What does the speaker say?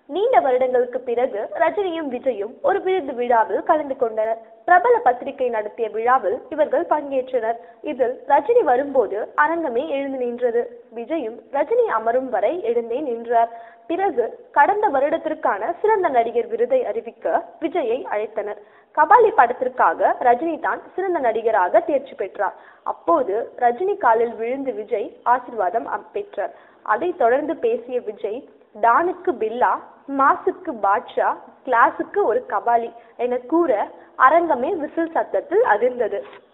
நீண்ட வருடங்களுக்கு பிறகு ரஜினியும் விஜயும் ஒரு விருது விழாவில் கலந்து கொண்டனர் பிரபல பத்திரிகை நடத்திய விழாவில் இவர்கள் பங்கேற்றனர் இதில் ரஜினி வரும்போது அரங்கமே எழுந்து நின்றது விஜயும் ரஜினி அமரும் வரை எழுந்தே நின்றார் பிறகு கடந்த வருடத்திற்கான சிறந்த நடிகர் விருதை அறிவிக்க விஜயை அழைத்தனர் கபாலி படத்திற்காக ரஜினி தான் சிறந்த நடிகராக தேர்ச்சி பெற்றார் அப்போது ரஜினி காலில் விழுந்து விஜய் ஆசிர்வாதம் பெற்றார் அதைத் தொடர்ந்து பேசிய விஜய் டானுக்கு பில்லா மாசுக்கு பாட்ஷா கிளாஸுக்கு ஒரு கபாலி என கூற அரங்கமே விசில் சத்தத்தில் அதிர்ந்தது